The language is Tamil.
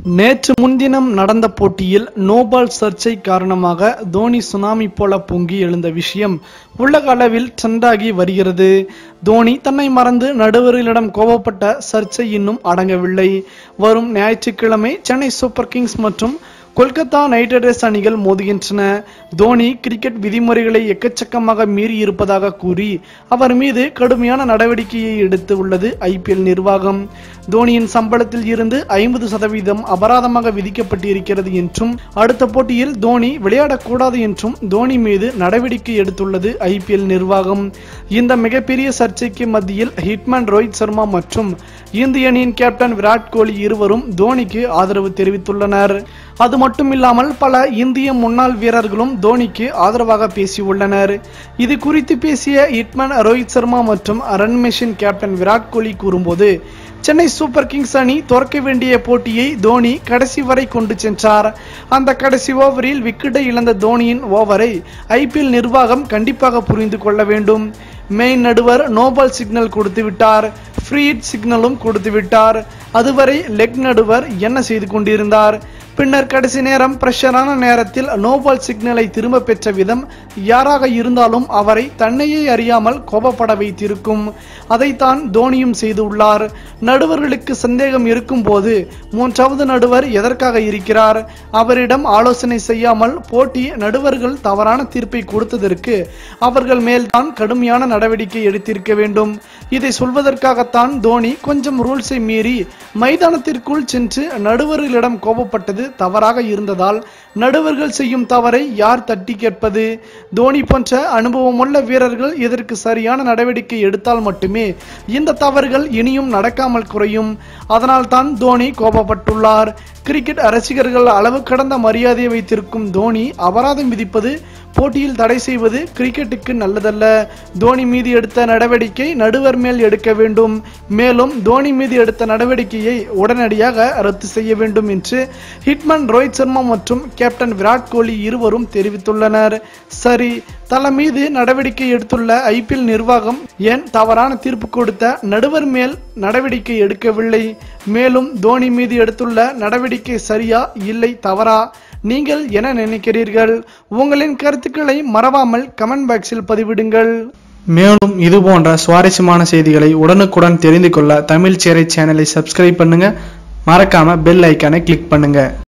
நேற்று முன்தினம் நடந்த போட்டியில் நோபால் சர்ச்சை காரணமாக தோனி சுனாமி போல பொங்கி எழுந்த விஷயம் உலக அளவில் ட்ரெண்டாகி வருகிறது தோனி தன்னை மறந்து நடுவர்களிடம் கோபப்பட்ட சர்ச்சை இன்னும் அடங்கவில்லை வரும் ஞாயிற்றுக்கிழமை சென்னை சூப்பர் கிங்ஸ் மற்றும் கொல்கத்தா நைட் ரைடர்ஸ் அணிகள் மோதுகின்றன தோனி கிரிக்கெட் விதிமுறைகளை எக்கச்சக்கமாக மீறி இருப்பதாக கூறி அவர் மீது கடுமையான நடவடிக்கையை எடுத்து உள்ளது ஐபிஎல் நிர்வாகம் தோனியின் சம்பளத்தில் இருந்து ஐம்பது சதவீதம் அபராதமாக விதிக்கப்பட்டிருக்கிறது என்றும் அடுத்த போட்டியில் தோனி விளையாடக்கூடாது என்றும் தோனி மீது நடவடிக்கை எடுத்துள்ளது ஐபிஎல் நிர்வாகம் இந்த மிகப்பெரிய சர்ச்சைக்கு மத்தியில் ஹிட்மேன் ரோஹித் சர்மா மற்றும் இந்திய அணியின் கேப்டன் விராட் கோலி இருவரும் தோனிக்கு ஆதரவு தெரிவித்துள்ளனர் அது மட்டுமில்லாமல் பல இந்திய முன்னாள் வீரர்களும் தோனிக்கு ஆதரவாக பேசியுள்ளனர் இது குறித்து பேசிய ஹிட்மேன் ரோஹித் சர்மா மற்றும் run machine captain Virat Kohli கூறும்போது சென்னை சூப்பர் கிங்ஸ் அணி துறக்க வேண்டிய போட்டியை தோனி கடைசி வரை கொண்டு சென்றார் அந்த கடைசி ஓவரில் விக்கெட்டை இழந்த தோனியின் ஓவரை ஐபிஎல் நிர்வாகம் கண்டிப்பாக புரிந்து கொள்ள வேண்டும் மெயின் நடுவர் நோபால் சிக்னல் கொடுத்து விட்டார் ஃப்ரீ ஹிட் சிக்னலும் கொடுத்து விட்டார் அதுவரை லெக் நடுவர் என்ன செய்து கொண்டிருந்தார் பின்னர் கடைசி நேரம் பிரஷரான நேரத்தில் நோபால் சிக்னலை திரும்ப பெற்ற விதம் யாராக இருந்தாலும் அவரை தன்னையே அறியாமல் கோபப்பட வைத்திருக்கும் அதைத்தான் தோனியும் செய்துள்ளார் நடுவர்களுக்கு சந்தேகம் இருக்கும் போது மூன்றாவது நடுவர் எதற்காக இருக்கிறார் அவரிடம் ஆலோசனை செய்யாமல் போட்டி நடுவர்கள் தவறான தீர்ப்பை கொடுத்ததற்கு அவர்கள் மேல்தான் கடுமையான நடவடிக்கை எடுத்திருக்க வேண்டும் இதை சொல்வதற்காகத்தான் தோனி கொஞ்சம் ரூல்ஸை மீறி மைதானத்திற்குள் சென்று நடுவர்களிடம் கோபப்பட்டது தவறாக இருந்ததால் நடுவர்கள் செய்யும் தவறை யார் தட்டி கேட்பது தோனி போன்ற அனுபவமுள்ள வீரர்கள் இதற்கு சரியான நடவடிக்கை எடுத்தால் மட்டுமே இந்த தவறுகள் இனியும் நடக்காமல் குறையும் அதனால் தான் தோனி கோபப்பட்டுள்ளார் கிரிக்கெட் ரசிகர்கள் அளவு கடந்த மரியாதையை வைத்திருக்கும் தோனி அபராதம் விதிப்பது போட்டியில் தடை செய்வது கிரிக்கெட்டுக்கு நல்லதல்ல தோனி மீது எடுத்த நடவடிக்கை நடுவர் மேல் எடுக்க வேண்டும் மேலும் தோனி மீது எடுத்த நடவடிக்கையை உடனடியாக ரத்து செய்ய வேண்டும் என்று ஹிட்மன் ரோஹித் சர்மா மற்றும் கேப்டன் விராட் கோலி இருவரும் தெரிவித்துள்ளனர் சரி தல மீது நடவடிக்கை எடுத்துள்ள ஐபிஎல் நிர்வாகம் ஏன் தவறான தீர்ப்பு கொடுத்த நடுவர் மேல் நடவடிக்கை எடுக்கவில்லை மேலும் தோனி மீது எடுத்துள்ள நடவடிக்கை சரியா இல்லை தவறா நீங்கள் என நினைக்கிறீர்கள் உங்களின் கருத்துக்களை மறவாமல் கமெண்ட் பாக்ஸில் பதிவிடுங்கள் மேலும் இது போன்ற சுவாரஸ்யமான செய்திகளை உடனுக்குடன் தெரிந்து கொள்ள தமிழ் சேரை சேனலை சப்ஸ்கிரைப் பண்ணுங்க மறக்காம பெல் ஐக்கானை கிளிக் பண்ணுங்க